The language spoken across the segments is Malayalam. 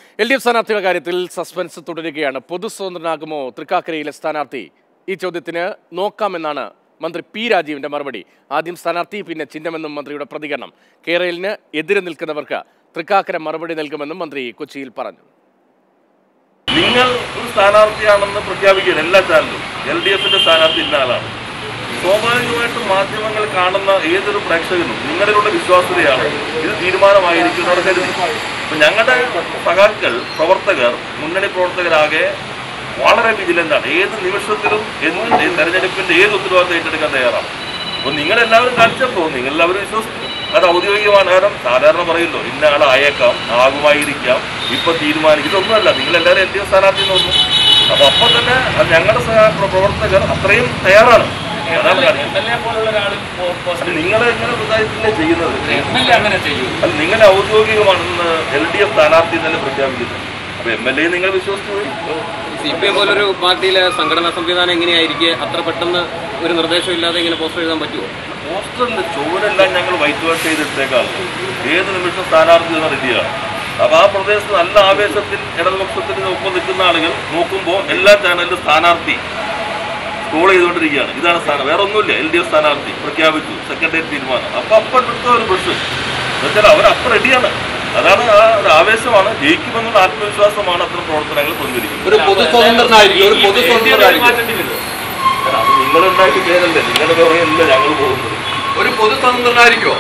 എൽ ഡി എഫ് സ്ഥാനാർത്ഥിയുടെ കാര്യത്തിൽ സസ്പെൻസ് തുടരുകയാണ് പൊതു സ്വതന്ത്രനാകുമോ തൃക്കാക്കരയിലെ സ്ഥാനാർത്ഥി ഈ ചോദ്യത്തിന് നോക്കാമെന്നാണ് മന്ത്രി പി രാജീവിന്റെ മറുപടി ആദ്യം സ്ഥാനാർത്ഥി പിന്നെ ചിഹ്നമെന്നും മന്ത്രിയുടെ പ്രതികരണം കേരളിന് എതിരെ നിൽക്കുന്നവർക്ക് തൃക്കാക്കര മറുപടി നൽകുമെന്നും മന്ത്രി കൊച്ചിയിൽ പറഞ്ഞു നിങ്ങൾ ഒരു സ്ഥാനാർത്ഥിയാണെന്ന് പ്രഖ്യാപിക്കുകയാണ് എല്ലാ ചാനലും എൽ ഡി എഫിന്റെ സ്ഥാനാർത്ഥി ഇന്ന ആളാണ് സ്വാഭാവികമായിട്ടും മാധ്യമങ്ങൾ കാണുന്ന ഏതൊരു പ്രേക്ഷകനും നിങ്ങളിലുള്ള വിശ്വാസ്യതയാണ് ഇത് തീരുമാനമായിരിക്കുന്നവർ കരുതി അപ്പൊ ഞങ്ങളുടെ സഖാക്കൾ പ്രവർത്തകർ മുന്നണി പ്രവർത്തകരാകെ വളരെ വിജിലന്റാണ് ഏത് നിമിഷത്തിലും എന്ത് തെരഞ്ഞെടുപ്പിന്റെ ഏത് ഉത്തരവാദിത്തം ഏറ്റെടുക്കാൻ തയ്യാറാണ് അപ്പൊ നിങ്ങളെല്ലാവരും കാണിച്ചപ്പോൾ നിങ്ങളെല്ലാവരും വിശ്വസിച്ചു അത് ഔദ്യോഗികമാണ് കാരണം സാധാരണ പറയുമല്ലോ ഇന്ന ആളായേക്കാം ആകുമായിരിക്കാം ഇപ്പൊ തീരുമാനിക്കും ഇതൊന്നുമല്ല നിങ്ങളെല്ലാവരും എൽ ഡി എഫ് സ്ഥാനാർത്ഥി നോക്കും അപ്പൊ അപ്പൊ തന്നെ അത് ഞങ്ങളുടെ സഹ- പ്രവർത്തകർ അത്രയും തയ്യാറാണ് അതാണ് കാണിക്കുന്നത് അത് നിങ്ങൾ എങ്ങനെ ഇതായിട്ടല്ലേ ചെയ്യുന്നത് അത് നിങ്ങൾ ഔദ്യോഗികമാണെന്ന് എൽ ഡി എഫ് സ്ഥാനാർത്ഥി തന്നെ പ്രഖ്യാപിക്കുന്നത് അപ്പൊ എം എൽ എ നിങ്ങൾ വിശ്വസിച്ചു പോയി സി പി എം പോലൊരു പാർട്ടിയിലെ സംഘടനാ സംവിധാനം എങ്ങനെയായിരിക്കും അത്ര പെട്ടെന്ന് ഒരു നിർദ്ദേശം ഇല്ലാതെ ഇങ്ങനെ പോസ്റ്റർ എഴുതാൻ പറ്റുമോ പോസ്റ്ററിന്റെ ചുവടെല്ലാം ഞങ്ങൾ വൈറ്റ് വാഷ് ചെയ്തിട്ടേക്കാൾ ഏത് നിമിഷം സ്ഥാനാർത്ഥി എന്ന റെഡിയാണ് അപ്പൊ ആ പ്രദേശത്ത് നല്ല ആവേശത്തിൽ ഇടതുപക്ഷത്തിന് ഒപ്പം നിൽക്കുന്ന ആളുകൾ നോക്കുമ്പോൾ എല്ലാ ചാനലിലും സ്ഥാനാർത്ഥി സ്ക്രോൾ ചെയ്തുകൊണ്ടിരിക്കുകയാണ് ഇതാണ് സ്ഥാനം വേറെ ഒന്നുമില്ല എൽ ഡി എഫ് സ്ഥാനാർത്ഥി പ്രഖ്യാപിച്ചു സെക്രട്ടേറിയറ്റ് തീരുമാനം അപ്പൊ അപ്പം എടുത്ത ഒരു പ്രശ്നം എന്നുവെച്ചാൽ അവർ അത്ര റെഡിയാണ് അതാണ് ആ ഒരു ആവേശമാണ് ജയിക്കുമെന്നുള്ള ആത്മവിശ്വാസമാണ് അത്തരം പ്രവർത്തനങ്ങൾ പ്രതികരിക്കുന്നത് ഒരു പൊതു സ്വതന്ത്രനായിരിക്കും ഒരു പൊതു സ്വതന്ത്രനായിരിക്കും അത് നിങ്ങളുണ്ടാക്കി പേരല്ലേ നിങ്ങളുടെ പുറകെയല്ല ഞങ്ങൾ പോകുന്നത് ഒരു പൊതു സ്വതന്ത്രനായിരിക്കോ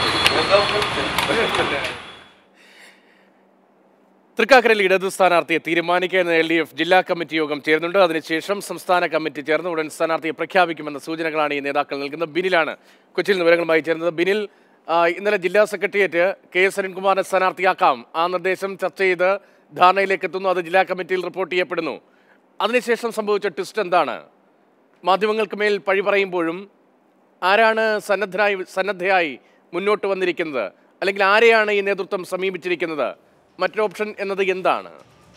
തൃക്കാക്കരയിൽ ഇടതു സ്ഥാനാർത്ഥിയെ തീരുമാനിക്കുന്ന എൽ ഡി എഫ് ജില്ലാ കമ്മിറ്റി യോഗം ചേരുന്നുണ്ട് അതിനുശേഷം സംസ്ഥാന കമ്മിറ്റി ചേർന്ന് ഉടൻ സ്ഥാനാർത്ഥിയെ പ്രഖ്യാപിക്കുമെന്ന സൂചനകളാണ് ഈ നേതാക്കൾ നൽകുന്നത് ബിനിലാണ് കൊച്ചിയിൽ നിന്ന് വിവരങ്ങളുമായി ചേർന്നത് ബിനിൽ ആ, ഇന്നലെ ജില്ലാ സെക്രട്ടേറിയറ്റ് കെ എസ് അരുൺകുമാറിനെ സ്ഥാനാർത്ഥിയാക്കാം ആ നിർദ്ദേശം ചർച്ച ചെയ്ത് ധാരണയിലേക്ക് എത്തുന്നു അത് ജില്ലാ കമ്മിറ്റിയിൽ റിപ്പോർട്ട് ചെയ്യപ്പെടുന്നു അതിനുശേഷം സംഭവിച്ച ട്വിസ്റ്റ് എന്താണ് മാധ്യമങ്ങൾക്ക് മേൽ പഴി പറയുമ്പോഴും ആരാണ് സന്നദ്ധരായി സന്നദ്ധയായി മുന്നോട്ട് വന്നിരിക്കുന്നത് അല്ലെങ്കിൽ ആരെയാണ് ഈ നേതൃത്വം സമീപിച്ചിരിക്കുന്നത് മറ്റൊരു ഓപ്ഷൻ എന്നത് എന്താണ്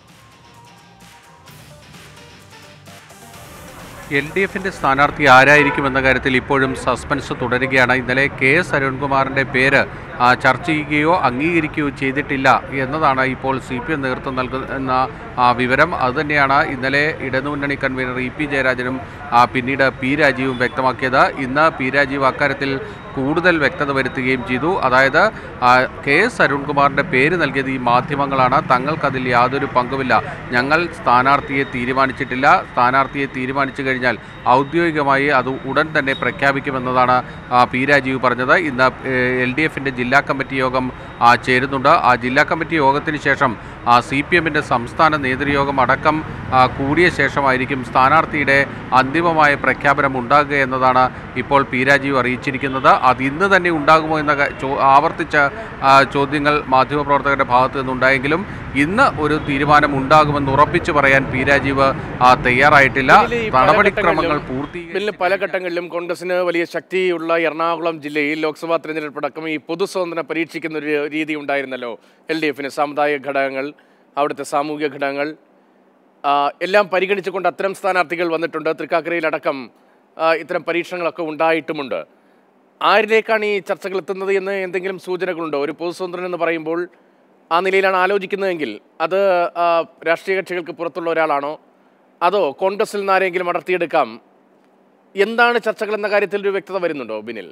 എൽ ഡി എഫിൻ്റെ സ്ഥാനാർത്ഥി ആരായിരിക്കുമെന്ന കാര്യത്തിൽ ഇപ്പോഴും സസ്പെൻസ് തുടരുകയാണ് ഇന്നലെ കെ എസ് അരുൺകുമാറിൻ്റെ പേര് ആ, ചർച്ച ചെയ്യുകയോ അംഗീകരിക്കുകയോ ചെയ്തിട്ടില്ല എന്നതാണ് ഇപ്പോൾ സി പി എം നേതൃത്വം നൽകുന്ന ആ, വിവരം അതുതന്നെയാണ് ഇന്നലെ ഇടതുമുന്നണി കൺവീനർ ഇ പി ജയരാജനും ആ, പിന്നീട് പി രാജീവും വ്യക്തമാക്കിയത് ഇന്ന് പി രാജീവ് അക്കാര്യത്തിൽ കൂടുതൽ വ്യക്തത വരുത്തുകയും ചെയ്തു അതായത് ആ, കെ എസ് അരുൺകുമാറിൻ്റെ പേര് നൽകിയത് ഈ മാധ്യമങ്ങളാണ് തങ്ങൾക്കതിൽ യാതൊരു പങ്കുമില്ല ഞങ്ങൾ സ്ഥാനാർത്ഥിയെ തീരുമാനിച്ചിട്ടില്ല സ്ഥാനാർത്ഥിയെ തീരുമാനിച്ചു കഴിഞ്ഞാൽ ഔദ്യോഗികമായി അത് ഉടൻ തന്നെ പ്രഖ്യാപിക്കുമെന്നതാണ് ആ, പി രാജീവ് പറഞ്ഞത് ഇന്ന് എൽ ഡി എഫിൻ്റെ ജില്ലാ കമ്മിറ്റി യോഗം ആ, ചേരുന്നുണ്ട് ആ ജില്ലാ കമ്മിറ്റി യോഗത്തിന് ശേഷം സി പി എമ്മിൻ്റെ സംസ്ഥാന നേതൃയോഗം അടക്കം ആ, കൂടിയ ശേഷമായിരിക്കും സ്ഥാനാർത്ഥിയുടെ അന്തിമമായ പ്രഖ്യാപനം ഉണ്ടാകുക എന്നതാണ് ഇപ്പോൾ പി രാജീവ് അറിയിച്ചിരിക്കുന്നത് അത് ഇന്ന് തന്നെ ഉണ്ടാകുമോ എന്ന ക- ചോ- ആവർത്തിച്ച ആ, ചോദ്യങ്ങൾ മാധ്യമപ്രവർത്തകരുടെ ഭാഗത്തു നിന്നുണ്ടായെങ്കിലും ഇന്ന് ഒരു തീരുമാനം ഉണ്ടാകുമെന്ന് ഉറപ്പിച്ചു പറയാൻ പി രാജീവ് ആ, തയ്യാറായിട്ടില്ല ഇതിൽ ഈ പല നടപടിക്രമങ്ങൾ ഘട്ടങ്ങളിലും- പൂർത്തീകരിച്ചു ഇതിൽ പല ഘട്ടങ്ങളിലും കോൺഗ്രസിന് വലിയ ശക്തിയുള്ള എറണാകുളം ജില്ലയിൽ ലോക്സഭാ തെരഞ്ഞെടുപ്പടക്കം ഈ പൊതുസ്വതന്ത്രം പരീക്ഷിക്കുന്ന ഒരു രീതി ഉണ്ടായിരുന്നല്ലോ എൽ ഡി എഫിന് സാമുദായിക ഘടകങ്ങൾ അവിടുത്തെ സാമൂഹിക ഘടകങ്ങൾ ആ, എല്ലാം പരിഗണിച്ചുകൊണ്ട് അത്തരം സ്ഥാനാർത്ഥികൾ വന്നിട്ടുണ്ട് തൃക്കാക്കരയിലടക്കം ആ, ഇത്തരം പരീക്ഷണങ്ങളൊക്കെ ഉണ്ടായിട്ടുമുണ്ട് ആരിലേക്കാണ് ഈ ചർച്ചകൾ എത്തുന്നത് എന്ന് എന്തെങ്കിലും സൂചനകളുണ്ടോ ഒരു പൊതുസ്വതന്ത്രൻ എന്ന് പറയുമ്പോൾ ആ നിലയിലാണ് ആലോചിക്കുന്നതെങ്കിൽ അത് ആ, രാഷ്ട്രീയ കക്ഷികൾക്ക് പുറത്തുള്ള ഒരാളാണോ അതോ കോൺഗ്രസിൽ നിന്ന് ആരെങ്കിലും അടർത്തിയെടുക്കാം എന്താണ് ചർച്ചകൾ എന്ന കാര്യത്തിൽ ഒരു വ്യക്തത വരുന്നുണ്ടോ ബിനിൽ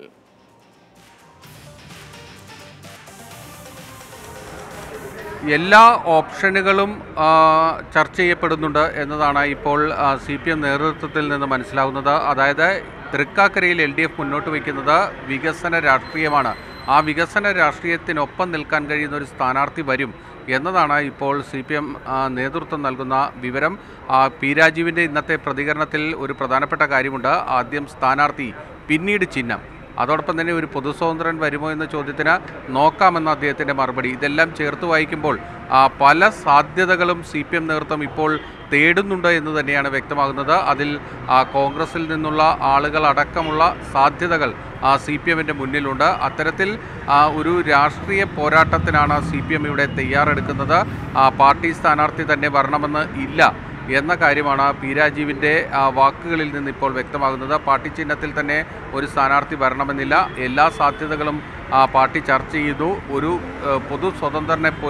എല്ലാ ഓപ്ഷനുകളും ആ, ചർച്ച ചെയ്യപ്പെടുന്നുണ്ട് എന്നതാണ് ഇപ്പോൾ സി പി എം നേതൃത്വത്തിൽ നിന്ന് മനസ്സിലാവുന്നത് അതായത് തൃക്കാക്കരയിൽ എൽ ഡി എഫ് മുന്നോട്ട് വയ്ക്കുന്നത് വികസന രാഷ്ട്രീയമാണ് ആ വികസന രാഷ്ട്രീയത്തിനൊപ്പം നിൽക്കാൻ കഴിയുന്ന ഒരു സ്ഥാനാർത്ഥി വരും എന്നതാണ് ഇപ്പോൾ സി പി എം നേതൃത്വം നൽകുന്ന വിവരം ആ, പി രാജീവിൻ്റെ ഇന്നത്തെ പ്രതികരണത്തിൽ ഒരു പ്രധാനപ്പെട്ട കാര്യമുണ്ട് ആദ്യം സ്ഥാനാർത്ഥി പിന്നീട് ചിഹ്നം അതോടൊപ്പം തന്നെ ഒരു പൊതുസ്വതന്ത്രൻ വരുമോ എന്ന ചോദ്യത്തിന് നോക്കാമെന്ന അദ്ദേഹത്തിൻ്റെ മറുപടി ഇതെല്ലാം ചേർത്ത് വായിക്കുമ്പോൾ ആ, പല സാധ്യതകളും സി പി എം നേതൃത്വം ഇപ്പോൾ തേടുന്നുണ്ട് എന്ന് തന്നെയാണ് വ്യക്തമാകുന്നത് അതിൽ ആ, കോൺഗ്രസിൽ നിന്നുള്ള ആളുകൾ അടക്കമുള്ള സാധ്യതകൾ സി പി എമ്മിൻ്റെ മുന്നിലുണ്ട് അത്തരത്തിൽ ആ, ഒരു രാഷ്ട്രീയ പോരാട്ടത്തിനാണ് സി പി എം ഇവിടെ തയ്യാറെടുക്കുന്നത് ആ, പാർട്ടി സ്ഥാനാർത്ഥി തന്നെ വരണമെന്ന് ഇല്ല എന്ന കാര്യമാണ് പി രാജീവിൻ്റെ ആ, വാക്കുകളിൽ നിന്ന് ഇപ്പോൾ വ്യക്തമാകുന്നത് പാർട്ടി ചിഹ്നത്തിൽ തന്നെ ഒരു സ്ഥാനാർത്ഥി വരണമെന്നില്ല എല്ലാ സാധ്യതകളും ആ, പാർട്ടി ചർച്ച ചെയ്തു ഒരു ആ, പൊതു സ്വതന്ത്രനെ പോലും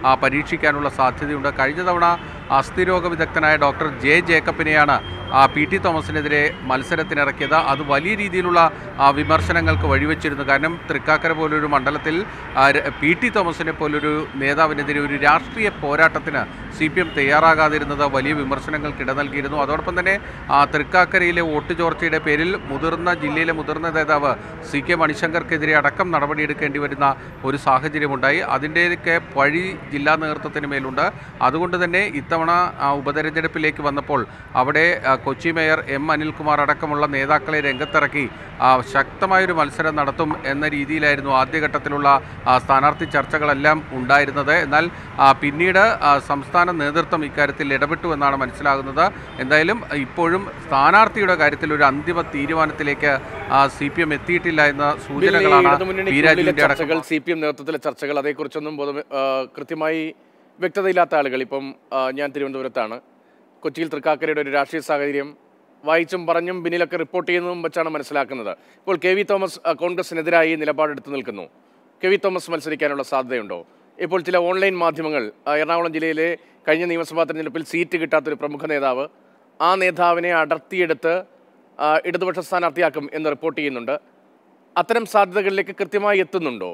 ആ, പരീക്ഷിക്കാനുള്ള സാധ്യതയുണ്ട് കഴിഞ്ഞ തവണ അസ്ഥിരോഗ വിദഗ്ധനായ ഡോക്ടർ ജെ ജേക്കബിനെയാണ് ആ, പി ടി തോമസിനെതിരെ മത്സരത്തിനിറക്കിയത് അത് വലിയ രീതിയിലുള്ള ആ, വിമർശനങ്ങൾക്ക് വഴിവെച്ചിരുന്നു കാരണം തൃക്കാക്കര പോലൊരു മണ്ഡലത്തിൽ ആ, ര- പി ടി തോമസിനെ പോലൊരു നേതാവിനെതിരെ ഒരു രാഷ്ട്രീയ പോരാട്ടത്തിന് സി പി എം തയ്യാറാകാതിരുന്നത് വലിയ വിമർശനങ്ങൾക്ക് ഇട നൽകിയിരുന്നു അതോടൊപ്പം തന്നെ ആ, തൃക്കാക്കരയിലെ വോട്ട് ചോർച്ചയുടെ പേരിൽ മുതിർന്ന ജില്ലയിലെ മുതിർന്ന നേതാവ് സി കെ മണിശങ്കർക്കെതിരെ അടക്കം നടപടിയെടുക്കേണ്ടി വരുന്ന ഒരു സാഹചര്യമുണ്ടായി അതിൻ്റെയൊക്കെ പഴി ജില്ലാ നേതൃത്വത്തിന് മേലുണ്ട് അതുകൊണ്ട് തന്നെ ഇത്തവണ ആ, ഉപതെരഞ്ഞെടുപ്പിലേക്ക് വന്നപ്പോൾ അവിടെ ആ, കൊച്ചി മേയർ എം അനിൽകുമാർ അടക്കമുള്ള നേതാക്കളെ രംഗത്തിറക്കി ആ, ശക്തമായൊരു മത്സരം നടത്തും എന്ന രീതിയിലായിരുന്നു ആദ്യഘട്ടത്തിലുള്ള ആ, സ്ഥാനാർത്ഥി ചർച്ചകളെല്ലാം ഉണ്ടായിരുന്നത് എന്നാൽ ആ, പിന്നീട് ആ, സംസ്ഥാന നേതൃത്വം ഇക്കാര്യത്തിൽ ഇടപെട്ടു എന്നാണ് മനസ്സിലാകുന്നത് എന്തായാലും ഇപ്പോഴും സ്ഥാനാർത്ഥിയുടെ കാര്യത്തിൽ ഒരു അന്തിമ തീരുമാനത്തിലേക്ക് സി പി എം എത്തിയിട്ടില്ല എന്ന സൂചനകളാണ് പി ഇടതുമുന്നണിക്കുള്ളിലെ രാജുവിന്റെ ചർച്ചകൾ അടക്കം സി പി എം നേതൃത്വത്തിലെ ചർച്ചകൾ അതേക്കുറിച്ചൊന്നും ബോധം ആ, കൃത്യമായി വ്യക്തതയില്ലാത്ത ആളുകൾ ഇപ്പം ആ, ഞാൻ തിരുവനന്തപുരത്താണ് കൊച്ചിയിൽ തൃക്കാക്കരയുടെ ഒരു രാഷ്ട്രീയ സാഹചര്യം വായിച്ചും പറഞ്ഞും പിന്നിലൊക്കെ റിപ്പോർട്ട് ചെയ്യുന്നതും വെച്ചാണ് മനസ്സിലാക്കുന്നത് ഇപ്പോൾ കെ വി തോമസ് ആ, കോൺഗ്രസിനെതിരായി നിലപാടെടുത്ത് നിൽക്കുന്നു കെ വി തോമസ് മത്സരിക്കാനുള്ള സാധ്യതയുണ്ടോ ഇപ്പോൾ ചില ഓൺലൈൻ മാധ്യമങ്ങൾ ആ, എറണാകുളം ജില്ലയിലെ കഴിഞ്ഞ നിയമസഭാ തെരഞ്ഞെടുപ്പിൽ സീറ്റ് കിട്ടാത്തൊരു പ്രമുഖ നേതാവ് ആ നേതാവിനെ അടർത്തിയെടുത്ത് ആ, ഇടതുപക്ഷ സ്ഥാനാർത്ഥിയാക്കും എന്ന് റിപ്പോർട്ട് ചെയ്യുന്നുണ്ട് അത്തരം സാധ്യതകളിലേക്ക് കൃത്യമായി എത്തുന്നുണ്ടോ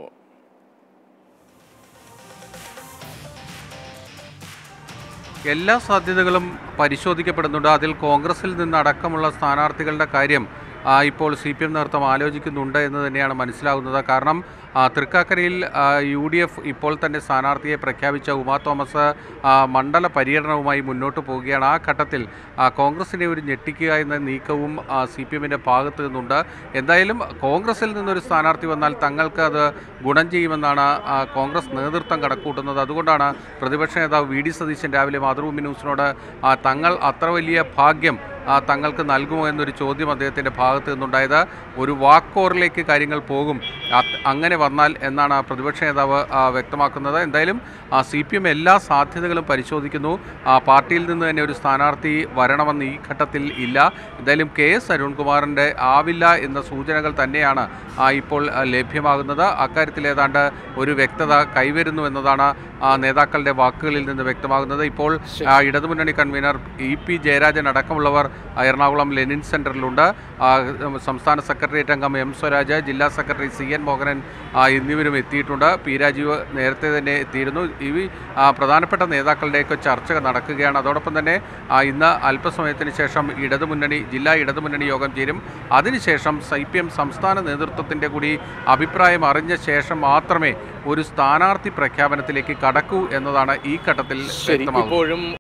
എല്ലാ സാധ്യതകളും പരിശോധിക്കപ്പെടുന്നുണ്ട് അതിൽ കോൺഗ്രസിൽ നിന്നടക്കമുള്ള സ്ഥാനാർത്ഥികളുടെ കാര്യം ആ, ഇപ്പോൾ സി പി എം നേതൃത്വം ആലോചിക്കുന്നുണ്ട് എന്ന് തന്നെയാണ് മനസ്സിലാകുന്നത് കാരണം ആ, തൃക്കാക്കരയിൽ ആ, യു ഡി എഫ് ഇപ്പോൾ തന്നെ സ്ഥാനാർത്ഥിയെ പ്രഖ്യാപിച്ച ഉമാ തോമസ് ആ, മണ്ഡല പര്യടനവുമായി മുന്നോട്ട് പോവുകയാണ് ആ ഘട്ടത്തിൽ ആ, കോൺഗ്രസിനെ ഒരു ഞെട്ടിക്കുക എന്ന നീക്കവും സി പി എമ്മിൻ്റെ ഭാഗത്ത് നിന്നുണ്ട് എന്തായാലും കോൺഗ്രസിൽ നിന്നൊരു സ്ഥാനാർത്ഥി വന്നാൽ തങ്ങൾക്ക് അത് ഗുണം ചെയ്യുമെന്നാണ് ആ, കോൺഗ്രസ് നേതൃത്വം കണക്കൂട്ടുന്നത് അതുകൊണ്ടാണ് പ്രതിപക്ഷ നേതാവ് വി ഡി സതീശൻ രാവിലെ മാതൃഭൂമി ന്യൂസിനോട് ആ, തങ്ങൾ അത്ര വലിയ ഭാഗ്യം ആ, തങ്ങൾക്ക് നൽകുമോ എന്നൊരു ചോദ്യം അദ്ദേഹത്തിൻ്റെ ഭാഗത്ത് നിന്നുണ്ടായത് ഒരു വാക്കോറിലേക്ക് കാര്യങ്ങൾ പോകും അത് അങ്ങനെ വന്നാൽ എന്നാണ് പ്രതിപക്ഷ നേതാവ് ആ, വ്യക്തമാക്കുന്നത് എന്തായാലും സി പി എം എല്ലാ സാധ്യതകളും പരിശോധിക്കുന്നു ആ, പാർട്ടിയിൽ നിന്ന് തന്നെ ഒരു സ്ഥാനാർത്ഥി വരണമെന്ന് ഈ ഘട്ടത്തിൽ ഇല്ല എന്തായാലും കെ എസ് അരുൺകുമാറിൻ്റെ ആവില്ല എന്ന സൂചനകൾ തന്നെയാണ് ആ, ഇപ്പോൾ ആ, ലഭ്യമാകുന്നത് അക്കാര്യത്തിൽ ഏതാണ്ട് ഒരു വ്യക്തത കൈവരുന്നു എന്നതാണ് ആ, നേതാക്കളുടെ വാക്കുകളിൽ നിന്ന് വ്യക്തമാകുന്നത് ഇപ്പോൾ ആ, ഇടതുമുന്നണി കൺവീനർ ഇ പി ജയരാജൻ അടക്കമുള്ളവർ ആ, എറണാകുളം ലെനിൻ സെൻറ്ററിലുണ്ട് ആ, സംസ്ഥാന സെക്രട്ടേറിയറ്റ് അംഗം എം സ്വരാജ് ജില്ലാ സെക്രട്ടറി സി എൻ മോഹനൻ ആ, എന്നിവരും എത്തിയിട്ടുണ്ട് പി രാജീവ് നേരത്തെ തന്നെ എത്തിയിരുന്നു ഈ ആ, പ്രധാനപ്പെട്ട നേതാക്കളുടെയൊക്കെ ചർച്ച നടക്കുകയാണ് അതോടൊപ്പം തന്നെ ആ, ഇന്ന് അല്പസമയത്തിന് ശേഷം ഇടതുമുന്നണി ജില്ലാ ഇടതുമുന്നണി യോഗം ചേരും അതിനുശേഷം സി പി എം സംസ്ഥാന നേതൃത്വത്തിൻ്റെ കൂടി അഭിപ്രായം അറിഞ്ഞ ശേഷം മാത്രമേ ഒരു സ്ഥാനാർത്ഥി പ്രഖ്യാപനത്തിലേക്ക് കടക്കൂ എന്നതാണ് ഈ ഘട്ടത്തിൽ ശരി വ്യക്തമാകുന്നത് ഇപ്പോഴും